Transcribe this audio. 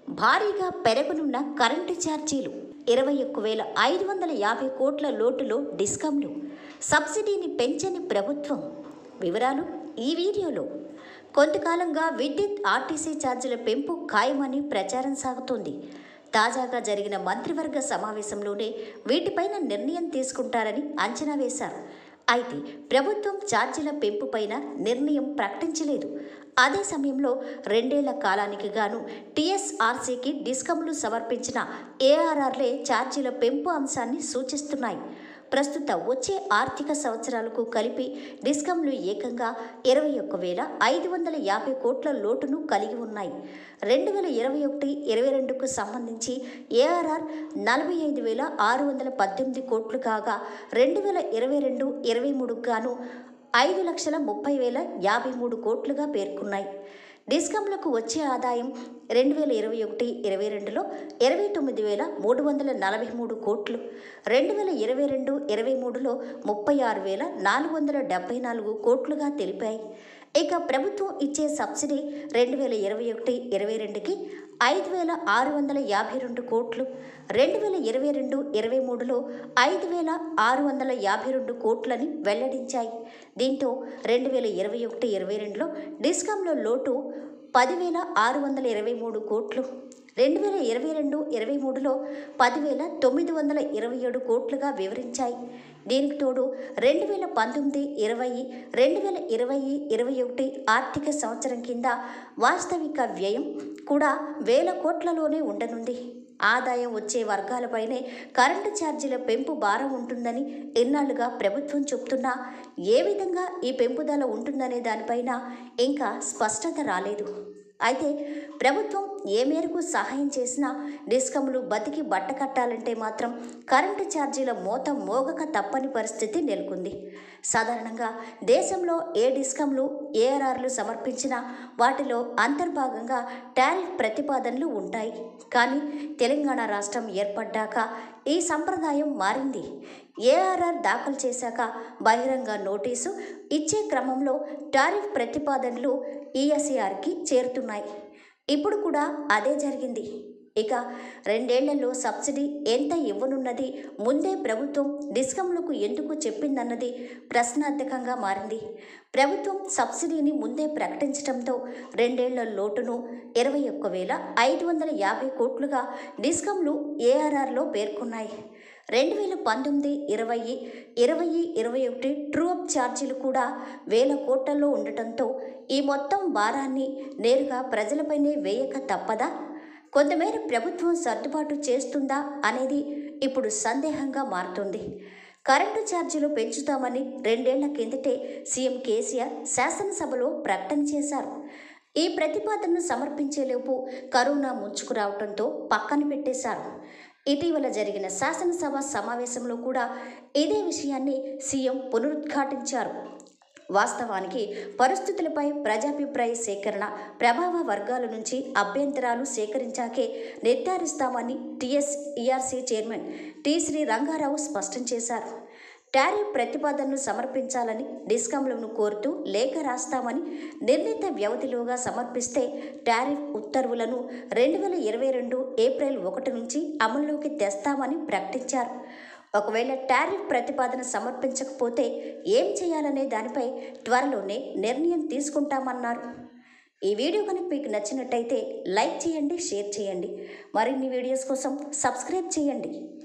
భారీగా పెరగనున్న కరెంటు ఛార్జీలు ఇరవై ఒక్క వేల ఐదు వందల యాభై కోట్ల లోటులో డిస్కంలు సబ్సిడీని పెంచని ప్రభుత్వం వివరాలు ఈ వీడియోలో కొంతకాలంగా విద్యుత్ ఆర్టీసీ ఛార్జీల పెంపు ఖాయమని ప్రచారం సాగుతోంది తాజాగా జరిగిన మంత్రివర్గ సమావేశంలోనే వీటిపైన నిర్ణయం తీసుకుంటారని అంచనా వేశారు అయితే ప్రభుత్వం ఛార్జీల పెంపుపైన నిర్ణయం ప్రకటించలేదు అదే సమయంలో రెండేళ్ల కాలానికి గాను టీఎస్ఆర్సీకి డిస్కంలు సమర్పించిన ఏఆర్ఆర్లే ఛార్జీల పెంపు అంశాన్ని సూచిస్తున్నాయి ప్రస్తుత వచ్చే ఆర్థిక సంవత్సరాలకు కలిపి డిస్కంలు ఏకంగా ఇరవై ఒక్క వేల ఐదు వందల యాభై కోట్ల లోటును కలిగి ఉన్నాయి రెండు వేల ఇరవై ఒకటి ఇరవై రెండుకు సంబంధించి ఏఆర్ఆర్ నలభై ఐదు వేల ఆరు వందల పద్దెనిమిది కోట్లు కాగా రెండు వేల ఇరవై రెండు ఇరవై మూడుకు గాను ఐదు లక్షల ముప్పై వేల యాభై మూడు కోట్లుగా పేర్కొన్నాయి డిస్కంలకు వచ్చే ఆదాయం రెండు వేల ఇరవై ఒకటి ఇరవై రెండులో ఇరవై తొమ్మిది వేల మూడు వందల నలభై మూడు కోట్లు రెండు వేల ఇరవై రెండు ఇరవై మూడులో ముప్పై ఆరు వేల నాలుగు వందల డెబ్బై నాలుగు కోట్లుగా తెలిపాయి ఇక ప్రభుత్వం ఇచ్చే సబ్సిడీ రెండు వేల ఇరవై ఒకటి ఇరవై రెండుకి ఐదు వేల ఆరు వందల యాభై రెండు కోట్లు రెండు వేల ఇరవై రెండు ఇరవై మూడులో ఐదు వేల ఆరు వందల యాభై రెండు కోట్లని వెల్లడించాయి దీంతో రెండు వేల ఇరవై ఒకటి ఇరవై రెండులో డిస్కంలో లోటు పదివేల ఆరు వందల ఇరవై మూడు కోట్లు రెండు వేల ఇరవై రెండు ఇరవై మూడులో పదివేల తొమ్మిది వందల ఇరవై ఏడు కోట్లుగా వివరించాయి దీనికి తోడు రెండు వేల పంతొమ్మిది ఇరవై రెండు వేల ఇరవై ఇరవై ఒకటి ఆర్థిక సంవత్సరం కింద వాస్తవిక వ్యయం కూడా వేల కోట్లలోనే ఉండనుంది ఆదాయం వచ్చే వర్గాలపైనే కరెంటు ఛార్జీల పెంపు భారం ఉంటుందని ఎన్నాళ్లుగా ప్రభుత్వం చెప్తున్నా ఏ విధంగా ఈ పెంపుదల ఉంటుందనే దానిపైన ఇంకా స్పష్టత రాలేదు అయితే ప్రభుత్వం ఏ మేరకు సహాయం చేసినా డిస్కంలు బతికి బట్ట కట్టాలంటే మాత్రం కరెంటు ఛార్జీల మోత మోగక తప్పని పరిస్థితి నెలకొంది సాధారణంగా దేశంలో ఏ డిస్కంలు ఏఆర్ఆర్లు సమర్పించినా వాటిలో అంతర్భాగంగా టారిఫ్ ప్రతిపాదనలు ఉంటాయి కానీ తెలంగాణ రాష్ట్రం ఏర్పడ్డాక ఈ సంప్రదాయం మారింది ఏఆర్ఆర్ దాఖలు చేశాక బహిరంగ నోటీసు ఇచ్చే క్రమంలో టారిఫ్ ప్రతిపాదనలు ఈఎస్ఈఆర్కి చేరుతున్నాయి ఇప్పుడు కూడా అదే జరిగింది ఇక రెండేళ్లలో సబ్సిడీ ఎంత ఇవ్వనున్నది ముందే ప్రభుత్వం డిస్కంలకు ఎందుకు చెప్పిందన్నది ప్రశ్నార్థకంగా మారింది ప్రభుత్వం సబ్సిడీని ముందే ప్రకటించడంతో రెండేళ్ల లోటును ఇరవై ఒక్క వేల ఐదు వందల యాభై కోట్లుగా డిస్కంలు ఏఆర్ఆర్లో పేర్కొన్నాయి రెండు వేల పంతొమ్మిది ఇరవై ఇరవై ఇరవై ఒకటి ట్రూ అప్ ఛార్జీలు కూడా వేల కోట్లలో ఉండటంతో ఈ మొత్తం భారాన్ని నేరుగా ప్రజలపైనే వేయక తప్పదా కొంతమేర ప్రభుత్వం సర్దుబాటు చేస్తుందా అనేది ఇప్పుడు సందేహంగా మారుతుంది కరెంటు ఛార్జీలు పెంచుతామని రెండేళ్ల కిందటే సీఎం కేసీఆర్ శాసనసభలో ప్రకటన చేశారు ఈ ప్రతిపాదనను సమర్పించేలోపు కరోనా ముంచుకురావడంతో పక్కన పెట్టేశారు ఇటీవల జరిగిన శాసనసభ సమావేశంలో కూడా ఇదే విషయాన్ని సీఎం పునరుద్ఘాటించారు వాస్తవానికి పరిస్థితులపై ప్రజాభిప్రాయ సేకరణ ప్రభావ వర్గాల నుంచి అభ్యంతరాలు సేకరించాకే నిర్ధారిస్తామని TSERC chairman T Sri Rangarao స్పష్టం చేశారు టారిఫ్ ప్రతిపాదనను సమర్పించాలని డిస్కంలను కోరుతూ లేఖ రాస్తామని నిర్ణీత వ్యవధిలోగా సమర్పిస్తే టారిఫ్ ఉత్తర్వులను రెండు వేల ఇరవై రెండు ఏప్రిల్ ఒకటి నుంచి అమల్లోకి తెస్తామని ప్రకటించారు ఒకవేళ టారిఫ్ ప్రతిపాదన సమర్పించకపోతే ఏం చేయాలనే దానిపై త్వరలోనే నిర్ణయం తీసుకుంటామన్నారు ఈ వీడియో కనుక మీకు నచ్చినట్టయితే లైక్ చేయండి షేర్ చేయండి మరిన్ని వీడియోస్ కోసం సబ్స్క్రైబ్ చేయండి